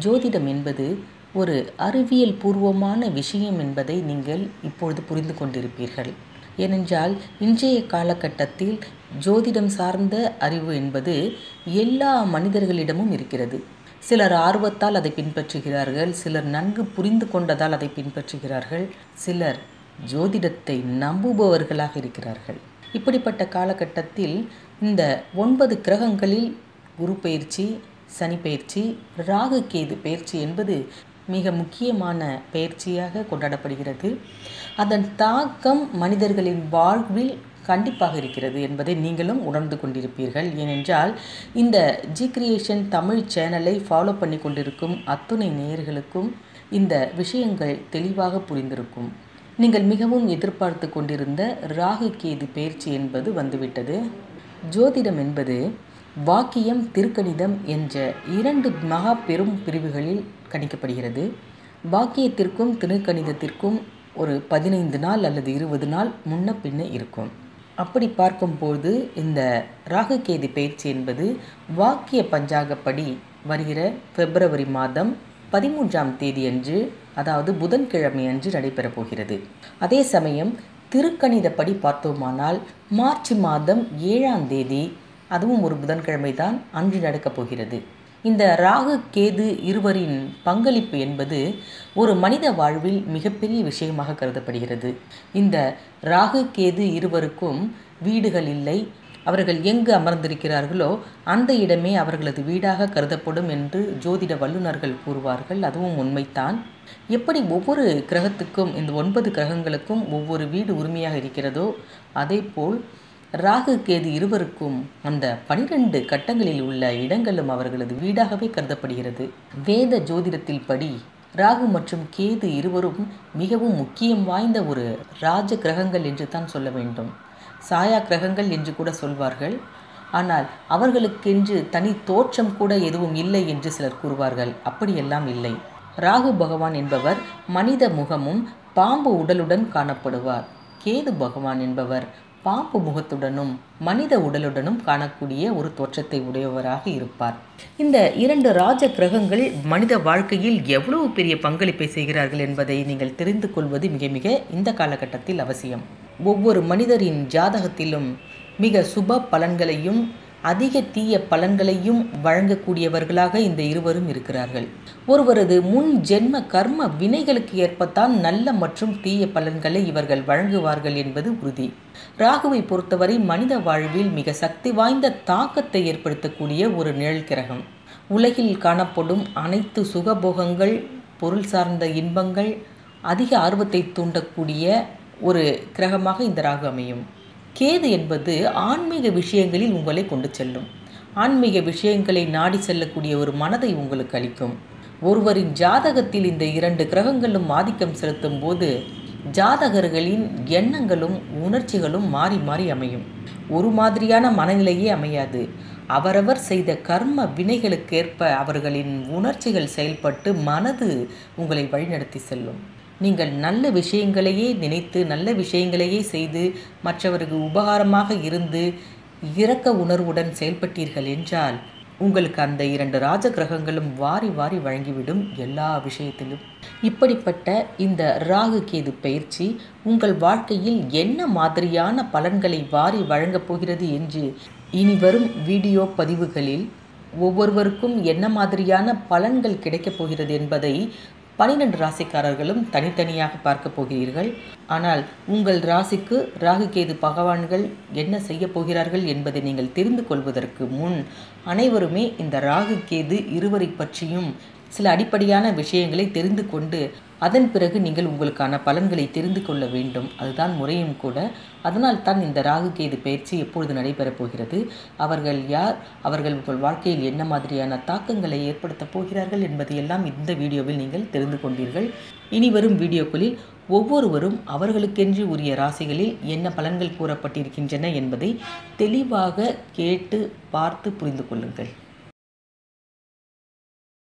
ஜோதிடம் என்பது ஒரு அறிவியல் பூர்வமான விஷயம் என்பதை நீங்கள் இப்பொழுது புரிந்து கொண்டிருப்பீர்கள் ஏனென்றால் இன்றைய காலகட்டத்தில் ஜோதிடம் சார்ந்த அறிவு என்பது எல்லா மனிதர்களிடமும் இருக்கிறது சிலர் ஆர்வத்தால் அதை பின்பற்றுகிறார்கள் சிலர் நன்கு புரிந்து கொண்டதால் அதை பின்பற்றுகிறார்கள் சிலர் ஜோதிடத்தை நம்புபவர்களாக இருக்கிறார்கள் இப்படிப்பட்ட காலகட்டத்தில் இந்த ஒன்பது கிரகங்களில் குரு பயிற்சி சனி பயிற்சி ராகு கேது பயிற்சி என்பது மிக முக்கியமான பயிற்சியாக கொண்டாடப்படுகிறது அதன் தாக்கம் மனிதர்களின் வாழ்வில் கண்டிப்பாக இருக்கிறது என்பதை நீங்களும் உணர்ந்து கொண்டிருப்பீர்கள் ஏனென்றால் இந்த ஜி கிரியேஷன் தமிழ் சேனலை ஃபாலோ பண்ணி கொண்டிருக்கும் அத்துணை நேயர்களுக்கும் இந்த விஷயங்கள் தெளிவாக புரிந்திருக்கும் நீங்கள் மிகவும் எதிர்பார்த்து கொண்டிருந்த ராகு கேது பயிற்சி என்பது வந்துவிட்டது ஜோதிடம் என்பது வாக்கியம் திருக்கணிதம் என்ற இரண்டு மகா பெரும் பிரிவுகளில் கணிக்கப்படுகிறது வாக்கியத்திற்கும் திருக்கணிதத்திற்கும் ஒரு பதினைந்து நாள் அல்லது இருபது நாள் முன்ன பின்ன இருக்கும் அப்படி பார்க்கும்போது இந்த ராகுகேது பயிற்சி என்பது வாக்கிய பஞ்சாங்கப்படி வருகிற பிப்ரவரி மாதம் பதிமூன்றாம் தேதியன்று அதாவது புதன்கிழமை அன்று நடைபெறப் போகிறது அதே சமயம் திருக்கணிதப்படி பார்த்தோமானால் மார்ச் மாதம் ஏழாம் தேதி அதுவும் ஒரு புதன்கிழமை தான் அன்று நடக்கப் போகிறது இந்த ராகு கேது இருவரின் பங்களிப்பு என்பது ஒரு மனித வாழ்வில் மிகப்பெரிய விஷயமாக கருதப்படுகிறது இந்த ராகு கேது இருவருக்கும் வீடுகள் இல்லை அவர்கள் எங்கு அமர்ந்திருக்கிறார்களோ அந்த இடமே அவர்களது வீடாக கருதப்படும் என்று ஜோதிட வல்லுநர்கள் கூறுவார்கள் அதுவும் உண்மைத்தான் எப்படி ஒவ்வொரு கிரகத்துக்கும் இந்த ஒன்பது கிரகங்களுக்கும் ஒவ்வொரு வீடு உரிமையாக இருக்கிறதோ அதேபோல் ராகு கேது இருவருக்கும் அந்த பனிரெண்டு கட்டங்களில் உள்ள இடங்களும் அவர்களது வீடாகவே கருதப்படுகிறது வேத ஜோதிடத்தில் படி ராகு மற்றும் கேது இருவரும் மிகவும் முக்கியம் வாய்ந்த ஒரு ராஜ கிரகங்கள் என்று தான் சொல்ல வேண்டும் சாயா கிரகங்கள் என்று கூட சொல்வார்கள் ஆனால் அவர்களுக்கென்று தனி தோற்றம் கூட எதுவும் இல்லை என்று சிலர் கூறுவார்கள் அப்படியெல்லாம் இல்லை ராகு பகவான் என்பவர் மனித முகமும் பாம்பு உடலுடன் காணப்படுவார் கேது பகவான் என்பவர் பாம்பு முகத்துடனும் மனித உடலுடனும் காணக்கூடிய ஒரு தோற்றத்தை உடையவராக இருப்பார் இந்த இரண்டு ராஜ கிரகங்கள் மனித வாழ்க்கையில் எவ்வளவு பெரிய பங்களிப்பை செய்கிறார்கள் என்பதை நீங்கள் தெரிந்து கொள்வது மிக மிக இந்த காலகட்டத்தில் அவசியம் ஒவ்வொரு மனிதரின் ஜாதகத்திலும் மிக சுப பலன்களையும் அதிக தீய பலன்களையும் வழங்கக்கூடியவர்களாக இந்த இருவரும் இருக்கிறார்கள் ஒருவரது முன் ஜென்ம கர்ம வினைகளுக்கு ஏற்பத்தான் நல்ல மற்றும் தீய பலன்களை இவர்கள் வழங்குவார்கள் என்பது உறுதி ராகுவை பொறுத்தவரை மனித வாழ்வில் மிக சக்தி வாய்ந்த தாக்கத்தை ஏற்படுத்தக்கூடிய ஒரு நிழல் கிரகம் உலகில் காணப்படும் அனைத்து சுகபோகங்கள் பொருள் சார்ந்த இன்பங்கள் அதிக ஆர்வத்தை தூண்டக்கூடிய ஒரு கிரகமாக இந்த ராகு அமையும் கேது என்பது ஆன்மீக விஷயங்களில் உங்களை கொண்டு செல்லும் ஆன்மீக விஷயங்களை நாடி செல்லக்கூடிய ஒரு மனதை உங்களுக்கு அளிக்கும் ஒருவரின் ஜாதகத்தில் இந்த இரண்டு கிரகங்களும் ஆதிக்கம் செலுத்தும் போது ஜாதகர்களின் எண்ணங்களும் உணர்ச்சிகளும் மாறி மாறி அமையும் ஒரு மாதிரியான மனநிலையே அமையாது அவரவர் செய்த கர்ம வினைகளுக்கேற்ப அவர்களின் உணர்ச்சிகள் செயல்பட்டு மனது உங்களை வழிநடத்தி செல்லும் நீங்கள் நல்ல விஷயங்களையே நினைத்து நல்ல விஷயங்களையே செய்து மற்றவருக்கு உபகாரமாக இருந்து இரக்க உணர்வுடன் செயல்பட்டீர்கள் என்றால் உங்களுக்கு அந்த இரண்டு ராஜ கிரகங்களும் வாரி வாரி வழங்கிவிடும் எல்லா விஷயத்திலும் இப்படிப்பட்ட இந்த ராகு கேது பயிற்சி உங்கள் வாழ்க்கையில் என்ன மாதிரியான பலன்களை வாரி வழங்கப் போகிறது என்று இனி வரும் வீடியோ பதிவுகளில் ஒவ்வொருவருக்கும் என்ன மாதிரியான பலன்கள் கிடைக்கப் போகிறது என்பதை பனிரெண்டு ராசிக்காரர்களும் தனித்தனியாக பார்க்க போகிறீர்கள் ஆனால் உங்கள் ராசிக்கு ராகுகேது பகவான்கள் என்ன செய்ய போகிறார்கள் என்பதை நீங்கள் தெரிந்து கொள்வதற்கு முன் அனைவருமே இந்த ராகுகேது இருவரை பற்றியும் சில அடிப்படையான விஷயங்களை தெரிந்து கொண்டு அதன் பிறகு நீங்கள் உங்களுக்கான பலன்களை தெரிந்து கொள்ள வேண்டும் அதுதான் முறையும் கூட அதனால் தான் இந்த ராகு கேது பயிற்சி எப்பொழுது நடைபெறப் போகிறது அவர்கள் யார் அவர்கள் உங்கள் வாழ்க்கையில் என்ன மாதிரியான தாக்கங்களை ஏற்படுத்தப் போகிறார்கள் என்பதையெல்லாம் இந்த வீடியோவில் நீங்கள் தெரிந்து கொண்டீர்கள் இனி வரும் வீடியோக்களில் ஒவ்வொருவரும் அவர்களுக்கென்று உரிய ராசிகளில் என்ன பலன்கள் கூறப்பட்டிருக்கின்றன என்பதை தெளிவாக கேட்டு பார்த்து புரிந்து கொள்ளுங்கள்